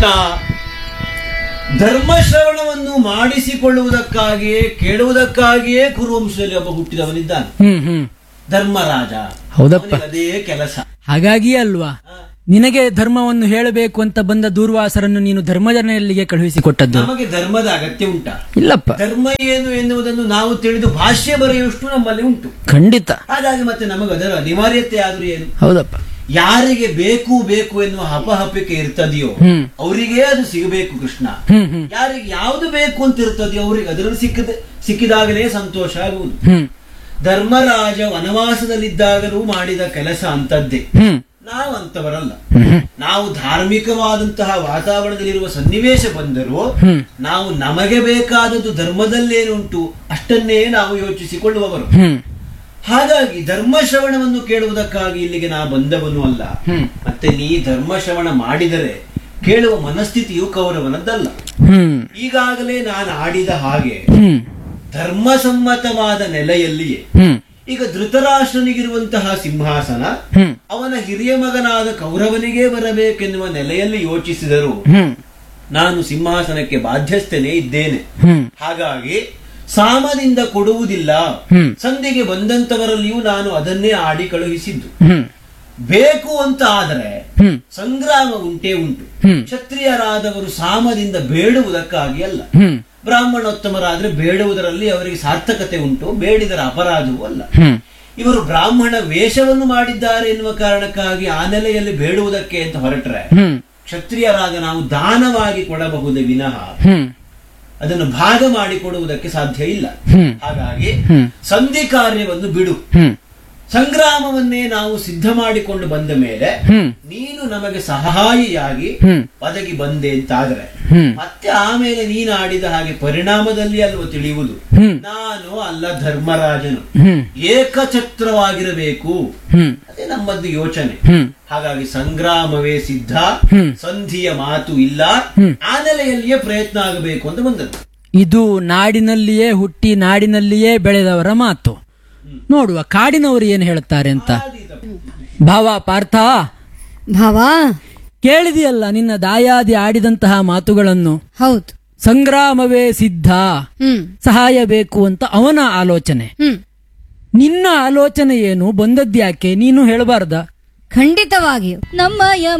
ಧರ್ಮಶ್ರವಣವನ್ನು ಮಾಡಿಸಿಕೊಳ್ಳುವುದಕ್ಕಾಗಿಯೇ ಕೇಳುವುದಕ್ಕಾಗಿಯೇ ಕುರುವಂಶದಲ್ಲಿ ಒಬ್ಬ ಹುಟ್ಟಿದವನಿದ್ದಾನೆ ಹ್ಮ್ ಹ್ಮ್ ಧರ್ಮರಾಜ ಹೌದಪ್ಪ. ಅವನಿಗೆ ಅದೇ ಕೆಲಸ ಹಾಗಾಗಿಯೇ ಅಲ್ವಾ ನಿನಗೆ ಧರ್ಮವನ್ನು ಹೇಳಬೇಕು ಅಂತ ಬಂದ ದೂರ್ವಾಸರನ್ನು ನೀನು ಧರ್ಮಜನೆಯಲ್ಲಿಗೆ ಕಳುಹಿಸಿಕೊಟ್ಟದ್ದು ನಮಗೆ ಧರ್ಮದ ಅಗತ್ಯ ಉಂಟಾ ಇಲ್ಲಪ್ಪ ಧರ್ಮ ಏನು ಎನ್ನುವುದನ್ನು ನಾವು ತಿಳಿದು ಭಾಷ್ಯ ಬರೆಯುವಷ್ಟು ನಮ್ಮಲ್ಲಿ ಉಂಟು ಖಂಡಿತ ಹಾಗಾಗಿ ಮತ್ತೆ ನಮಗೆ ಅದರ ಅನಿವಾರ್ಯತೆ ಆದ್ರೂ ಏನು ಹೌದಪ್ಪ ಯಾರಿಗೆ ಬೇಕು ಬೇಕು ಎನ್ನುವ ಹಪಹಪಿಕೆ ಇರ್ತದೆಯೋ ಹ್ಮ್. ಅವರಿಗೇ ಅದು ಸಿಗಬೇಕು ಕೃಷ್ಣ ಹ್ಮ್ ಹ್ಮ್ ಯಾರಿಗೆ ಯಾವುದು ಬೇಕು ಅಂತ ಇರ್ತದೆಯೋ ಅವರಿಗೆ ಅದರಲ್ಲಿ ಸಿಕ್ಕಿದ ಸಿಕ್ಕಿದಾಗಲೇ ಸಂತೋಷ ಆಗುವುದು ಹ್ಮ್ ಧರ್ಮರಾಜ ವನವಾಸದಲ್ಲಿದ್ದಾಗಲೂ ಮಾಡಿದ ಕೆಲಸ ಅಂತದ್ದೇ ಹ್ಮ್ ನಾವು ಅಂತವರಲ್ಲ ನಾವು ಧಾರ್ಮಿಕವಾದಂತಹ ವಾತಾವರಣದಲ್ಲಿರುವ ಸನ್ನಿವೇಶ ಬಂದರೂ ಹ್ಮ್. ನಾವು ನಮಗೆ ಬೇಕಾದದ್ದು ಧರ್ಮದಲ್ಲೇನುಂಟು ಅಷ್ಟನ್ನೇ ನಾವು ಯೋಚಿಸಿಕೊಳ್ಳುವವರು ಹ್ಮ್ ಹಾಗಾಗಿ ಧರ್ಮಶ್ರವಣವನ್ನು ಕೇಳುವುದಕ್ಕಾಗಿ ಇಲ್ಲಿಗೆ ನಾ ಬಂದವನು ಅಲ್ಲ ಹ್ಮ್. ಮತ್ತೆ ನೀ ಧರ್ಮಶ್ರವಣ ಮಾಡಿದರೆ ಕೇಳುವ ಮನಸ್ಥಿತಿಯು ಕೌರವನದ್ದಲ್ಲ ಹ್ಮ್ ಈಗಾಗಲೇ ನಾನು ಆಡಿದ ಹಾಗೆ ಹ್ಮ್ ಧರ್ಮಸಮ್ಮತವಾದ ನೆಲೆಯಲ್ಲಿಯೇ ಹ್ಮ್ ಈಗ ಧೃತರಾಷ್ಟ್ರನಿಗಿರುವಂತಹ ಸಿಂಹಾಸನ ಹ್ಮ್ ಅವನ ಹಿರಿಯ ಮಗನಾದ ಕೌರವನಿಗೆ ಬರಬೇಕೆನ್ನುವ ನೆಲೆಯಲ್ಲಿ ಯೋಚಿಸಿದರು ಹ್ಮ್ ನಾನು ಸಿಂಹಾಸನಕ್ಕೆ ಬಾಧ್ಯಸ್ಥನೇ ಇದ್ದೇನೆ ಹ್ಮ್ ಹಾಗಾಗಿ ಸಾಮದಿಂದ ಕೊಡುವುದಿಲ್ಲ ಹ್ಮ್. ಸಂಧಿಗೆ ಬಂದಂತವರಲ್ಲಿಯೂ ನಾನು ಅದನ್ನೇ ಆಡಿ ಕಳುಹಿಸಿದ್ದು ಹ್ಮ್ ಬೇಕು ಅಂತ ಆದರೆ ಹ್ಮ್ ಸಂಗ್ರಾಮ ಉಂಟೇ ಉಂಟು ಹ್ಮ್. ಕ್ಷತ್ರಿಯರಾದವರು ಸಾಮದಿಂದ ಬೇಡುವುದಕ್ಕಾಗಿ ಅಲ್ಲ ಹ್ಮ್ ಬ್ರಾಹ್ಮಣೋತ್ತಮರಾದ್ರೆ ಬೇಡುವುದರಲ್ಲಿ ಅವರಿಗೆ ಸಾರ್ಥಕತೆ ಉಂಟು ಬೇಡಿದರ ಅಪರಾಧವೂ ಅಲ್ಲ ಹ್ಮ್ ಇವರು ಬ್ರಾಹ್ಮಣ ವೇಷವನ್ನು ಮಾಡಿದ್ದಾರೆ ಎನ್ನುವ ಕಾರಣಕ್ಕಾಗಿ ಆ ನೆಲೆಯಲ್ಲಿ ಬೇಡುವುದಕ್ಕೆ ಅಂತ ಹೊರಟ್ರೆ ಹ್ಮ್ ಕ್ಷತ್ರಿಯರಾದ ನಾವು ದಾನವಾಗಿ ಕೊಡಬಹುದೇ ವಿನಃ ಹ್ಮ್ ಅದನ್ನು ಭಾಗ ಮಾಡಿಕೊಡುವುದಕ್ಕೆ ಸಾಧ್ಯ ಇಲ್ಲ ಹ್ಮ್ ಹಾಗಾಗಿ ಹ್ಮ್. ಸಂಧಿ ಕಾರ್ಯವನ್ನು ಬಿಡು ಹ್ಮ್ ಸಂಗ್ರಾಮವನ್ನೇ ನಾವು ಸಿದ್ಧ ಮಾಡಿಕೊಂಡು ಬಂದ ಮೇಲೆ ಹ್ಮ್ ನೀನು ನಮಗೆ ಸಹಾಯಿಯಾಗಿ ಹ್ಮ್ ಒದಗಿ ಬಂದೆ ಅಂತಾದ್ರೆ ಹ್ಮ್ ಮತ್ತೆ ಆಮೇಲೆ ನೀನು ಆಡಿದ ಹಾಗೆ ಪರಿಣಾಮದಲ್ಲಿ ಅಲ್ವ ತಿಳಿಯುವುದು ಹ್ಮ್ ನಾನು ಅಲ್ಲ ಧರ್ಮರಾಜನು ಹ್ಮ್ ಏಕಛತ್ರವಾಗಿರಬೇಕು ಹ್ಮ್ ಅದೇ ನಮ್ಮದು ಯೋಚನೆ ಹ್ಮ್ ಹಾಗಾಗಿ ಸಂಗ್ರಾಮವೇ ಸಿದ್ಧ ಹ್ಮ್. ಸಂಧಿಯ ಮಾತು ಇಲ್ಲ ಹ್ಮ್. ಆ ನೆಲೆಯಲ್ಲಿಯೇ ಪ್ರಯತ್ನ ಆಗಬೇಕು ಅಂತ ಬಂದದ್ದು ಇದು ನಾಡಿನಲ್ಲಿಯೇ ಹುಟ್ಟಿ ನಾಡಿನಲ್ಲಿಯೇ ಬೆಳೆದವರ ಮಾತು ನೋಡುವ ಕಾಡಿನವರು ಏನು ಹೇಳುತ್ತಾರೆ ಅಂತ ಭಾವ ಪಾರ್ಥ ಭಾವ ಕೇಳಿದೆಯಲ್ಲ ನಿನ್ನ ದಾಯಾದಿ ಆಡಿದಂತಹ ಮಾತುಗಳನ್ನು ಹೌದು ಸಂಗ್ರಾಮವೇ ಸಿದ್ಧ ಹ್ಮ್ ಸಹಾಯ ಬೇಕು ಅಂತ ಅವನ ಆಲೋಚನೆ ಹ್ಮ್ ನಿನ್ನ ಆಲೋಚನೆ ಏನು ಬಂದದ್ಯಾಕೆ ನೀನು ಹೇಳಬಾರ್ದ ಖಂಡಿತವಾಗಿಯೂ ನಮ್ಮಯ